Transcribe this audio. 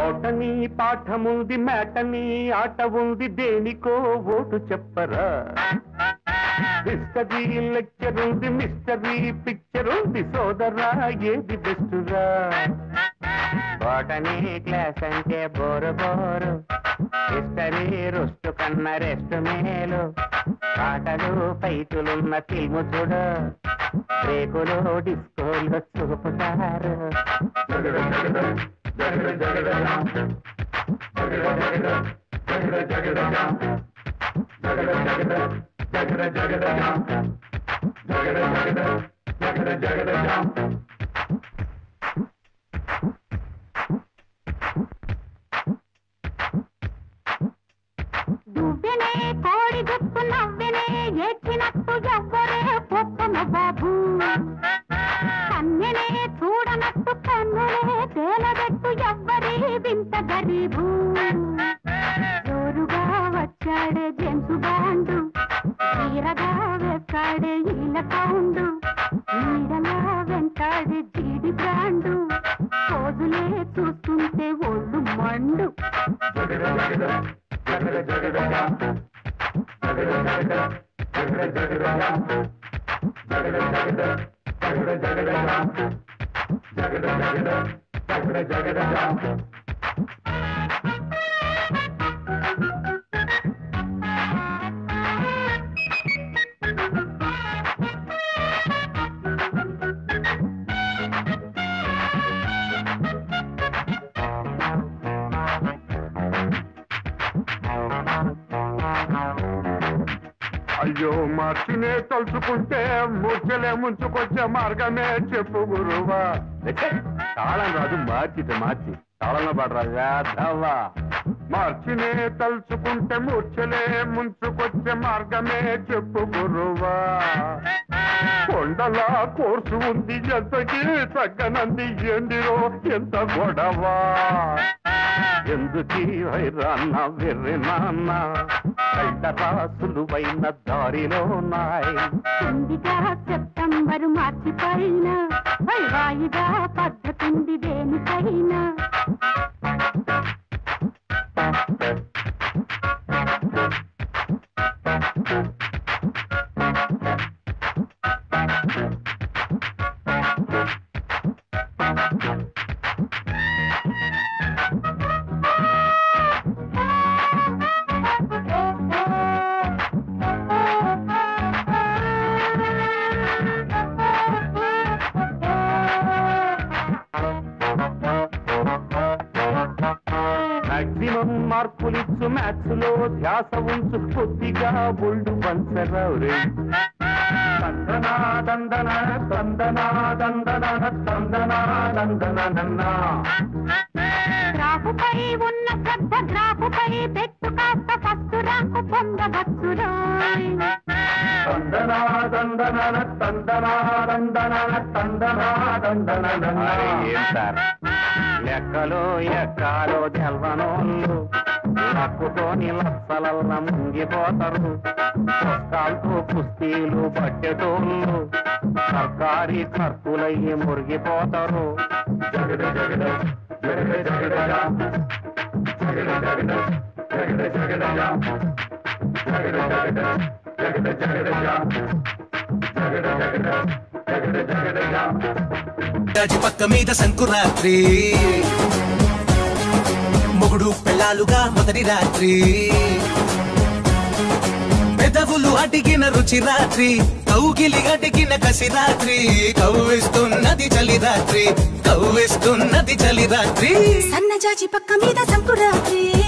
ఓటని పాఠముంది మేటని ఆట ఉంది దేనికో ఓటు చెప్పరా హిస్టరీ లెక్చర్ ఉంది మిస్టరీ పిక్చర్ ఉంది సోదరా ఏది బెస్టురా బోటనీ క్లాస్ అంటే బోరు బోరు హిస్టరీ రుస్టు కన్న రెస్ట్ మేలు పాటలు ఫైటులున్న ఫిల్ము చూడు రేకులు డిస్కోలు చూపుతారు దువ్వెనే కోడి గుర్తు నవ్వెనే ఏడ్చినట్టు ఎవ్వరే పొప్పన బాబు కన్నెనే చూడనట్టు కన్నులే తేలబెట్టు ఎవ్వరి వింత గరీబు జోరుగా వచ్చాడే జెంసు బాండు తీరగా వేస్తాడే ఈల సౌండు నీడలా వెంటాడే జీడి బ్రాండు పోజులే చూస్తుంటే ఒళ్ళు మండు అయ్యో మార్చినే తలుచుకుంటే మూర్చలే ముంచుకొచ్చే మార్గమే చెప్పు గురువా తాళం రాదు మార్చితే మార్చి తాళంలో పడరాజా ధవా మార్చినే తలుచుకుంటే మూర్చలే ముంచుకొచ్చే మార్గమే చెప్పు గురువా కొండలా కోర్సు ఉంది ఎంతకి తగ్గనంది ఎండిరో ఎంత గొడవా ఎందుకీ వైరాన్న వెర్రి నాన్న సులువైన దారిలో నాయ్ ఉందిగా సెప్టెంబరు మార్చి పైన వాయిదా పద్ధతుంది దేనికైనా మాక్సిమం మార్కులిచ్చు మ్యాథ్స్ లో ధ్యాస ఉంచు కొద్దిగా ఒళ్ళు పంచరావు రే తందనా దందన తందనా దందన తందనా దందన నన్నా గ్రాఫుపై ఉన్న శ్రద్ధ గ్రాఫుపై పెట్టు కాస్త ఫస్ట్ ర్యాంకు పొందవచ్చురా తందనా దందన తందనా దందన తందనా దందన నన్నా ఏం సార్ లెక్కలో ఎక్కాలో తెల్వనోళ్ళు లక్కుతోని లక్షలల్ల ముంగిపోతారు పుస్తకాలతో కుస్తీలు పట్టేటోళ్ళు సర్కారీ ఖర్చులయ్యి మురిగిపోతారు జగడ జగడ జగడ జగడ జగడ జగడ జగడ జగడ జగడ జగడ జగడ జగడ జగడ జగడ జగడ జగడ రాజు పక్క మీద సంకురాత్రి మొగుడు పెళ్ళాలుగా మొదటి రాత్రి పెదవులు అడిగిన రుచి రాత్రి కౌగిలి అడిగిన కసి రాత్రి కవ్విస్తున్నది చలి రాత్రి కవ్విస్తున్నది చలి రాత్రి సన్నజాజి పక్క మీద సంకురాత్రి